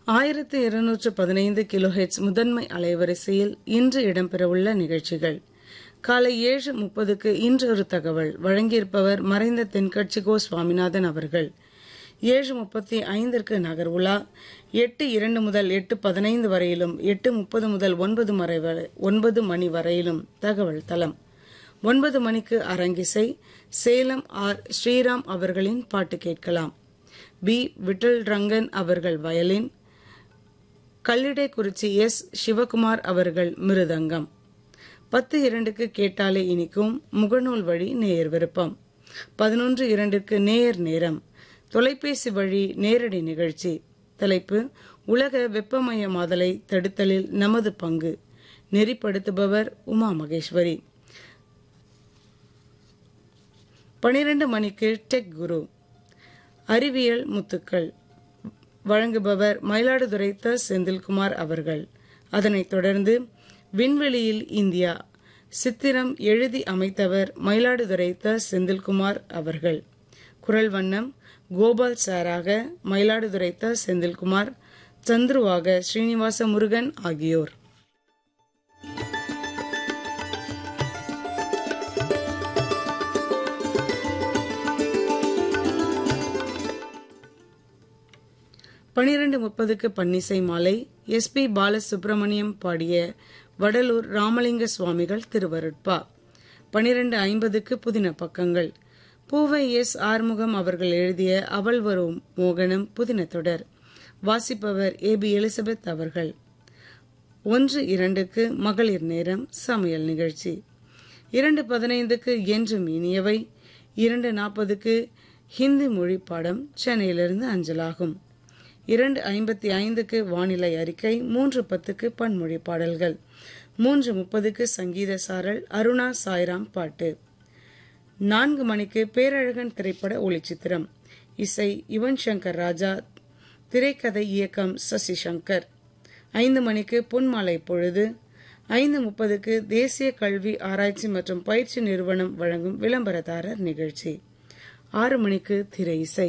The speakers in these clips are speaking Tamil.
ஆயிரத்து இருநூற்று பதினைந்து கிலோஹெட்ஸ் முதன்மை அலைவரிசையில் இன்று இடம்பெறவுள்ள நிகழ்ச்சிகள் காலை ஏழு முப்பதுக்கு இன்று ஒரு தகவல் வழங்கியிருப்பவர் மறைந்த தென்கட்சி கோ சுவாமிநாதன் அவர்கள் ஏழு முப்பத்தி ஐந்திற்கு நகர் உலா எட்டு இரண்டு முதல் எட்டு பதினைந்து வரையிலும் எட்டு முப்பது முதல் ஒன்பது மறை வரை ஒன்பது மணி வரையிலும் தகவல் தளம் ஒன்பது மணிக்கு அரங்கிசை சேலம் ஆர் ஸ்ரீராம் அவர்களின் பாட்டு கேட்கலாம் பி விட்டல் ரங்கன் அவர்கள் வயலின் கல்லிடைக்குறிச்சி எஸ் சிவகுமார் அவர்கள் மிருதங்கம் பத்து இரண்டுக்கு கேட்டாலே இனிக்கும் முகநூல் வழி நேயர் விருப்பம் பதினொன்று இரண்டுக்கு நேயர் நேரம் தொலைபேசி வழி நேரடி நிகழ்ச்சி தலைப்பு உலக வெப்பமயமாதலை தடுத்தலில் நமது பங்கு நெறிப்படுத்துபவர் உமா மகேஸ்வரி பனிரெண்டு மணிக்கு டெக் குரு அறிவியல் முத்துக்கள் வழங்குபவர் மயிலாடுதுறை த செந்தில்குமார் அவர்கள் அதனைத் தொடர்ந்து விண்வெளியில் இந்தியா சித்திரம் எழுதி அமைத்தவர் மயிலாடுதுறை த செந்தில்குமார் அவர்கள் குரல் வண்ணம் கோபால் சாராக மயிலாடுதுறை த செந்தில்குமார் சந்துருவாக ஸ்ரீனிவாச முருகன் ஆகியோர் பனிரெண்டு முப்பதுக்கு பன்னிசை மாலை எஸ் பி பாலசுப்ரமணியம் பாடிய வடலூர் ராமலிங்க சுவாமிகள் திருவருட்பா பனிரெண்டு ஐம்பதுக்கு புதின பக்கங்கள் பூவை எஸ் ஆறுமுகம் அவர்கள் எழுதிய அவள் வரும் மோகனம் புதின தொடர் வாசிப்பவர் ஏ பி எலிசபெத் அவர்கள் ஒன்று இரண்டுக்கு மகளிர் நேரம் சமையல் நிகழ்ச்சி இரண்டு பதினைந்துக்கு என்றும் இனியவை இரண்டு நாற்பதுக்கு ஹிந்தி மொழி பாடம் சென்னையிலிருந்து அஞ்சலாகும் இரண்டு ஐம்பத்தி ஐந்துக்கு வானிலை அறிக்கை மூன்று பத்துக்கு பன்மொழி பாடல்கள் மூன்று முப்பதுக்கு சங்கீத சாரல் அருணா சாய்ராம் பாட்டு நான்கு மணிக்கு பேரழகன் திரைப்பட ஒளிச்சித்திரம் இசை யுவன் சங்கர் ராஜா திரைக்கதை இயக்கம் சசி சங்கர் ஐந்து மணிக்கு பொன்மாலை பொழுது ஐந்து முப்பதுக்கு தேசிய கல்வி ஆராய்ச்சி மற்றும் பயிற்சி நிறுவனம் வழங்கும் விளம்பரதாரர் நிகழ்ச்சி ஆறு மணிக்கு திரை இசை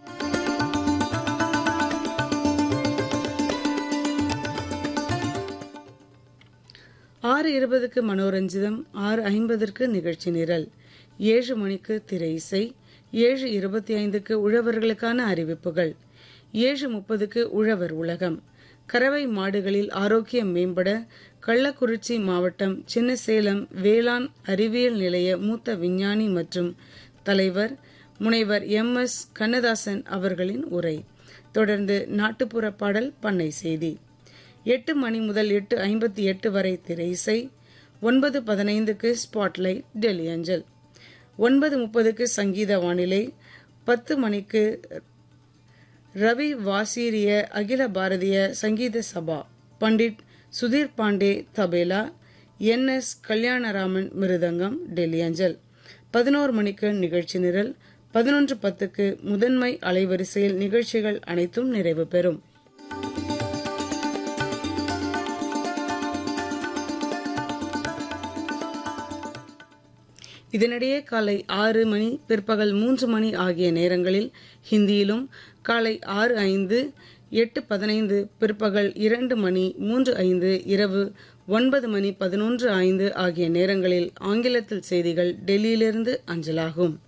ஆறு இருபதுக்கு மனோரஞ்சிதம் ஆறு ஐம்பதற்கு நிகழ்ச்சி நிரல் ஏழு மணிக்கு திரை இசை ஏழு இருபத்தி ஐந்துக்கு உழவர்களுக்கான அறிவிப்புகள் ஏழு முப்பதுக்கு உழவர் உலகம் கறவை மாடுகளில் ஆரோக்கியம் மேம்பட கள்ளக்குறிச்சி மாவட்டம் சின்னசேலம் வேளாண் அறிவியல் நிலைய மூத்த விஞ்ஞானி மற்றும் தலைவர் முனைவர் எம் எஸ் கண்ணதாசன் அவர்களின் உரை தொடர்ந்து நாட்டுப்புற பாடல் பண்ணை செய்தி எட்டு மணி முதல் எட்டு ஐம்பத்தி எட்டு வரை திரை இசை ஒன்பது பதினைந்துக்கு ஸ்பாட்லைட் டெல்லி அஞ்சல் ஒன்பது முப்பதுக்கு சங்கீத வானிலை பத்து மணிக்கு ரவி வாசீரிய அகில பாரதிய சங்கீத சபா பண்டிட் சுதீர் பாண்டே தபேலா என் எஸ் கல்யாணராமன் மிருதங்கம் டெல்லி அஞ்சல் பதினோரு மணிக்கு நிகழ்ச்சி நிரல் பதினொன்று பத்துக்கு முதன்மை அலைவரிசையில் நிகழ்ச்சிகள் அனைத்தும் நிறைவு பெறும் இதனிடையே காலை ஆறு மணி பிற்பகல் மூன்று மணி ஆகிய நேரங்களில் ஹிந்தியிலும் காலை ஆறு ஐந்து எட்டு பதினைந்து பிற்பகல் இரண்டு மணி மூன்று ஐந்து இரவு ஒன்பது மணி பதினொன்று ஐந்து ஆகிய நேரங்களில் ஆங்கிலத்தில் செய்திகள் டெல்லியிலிருந்து அஞ்சலாகும்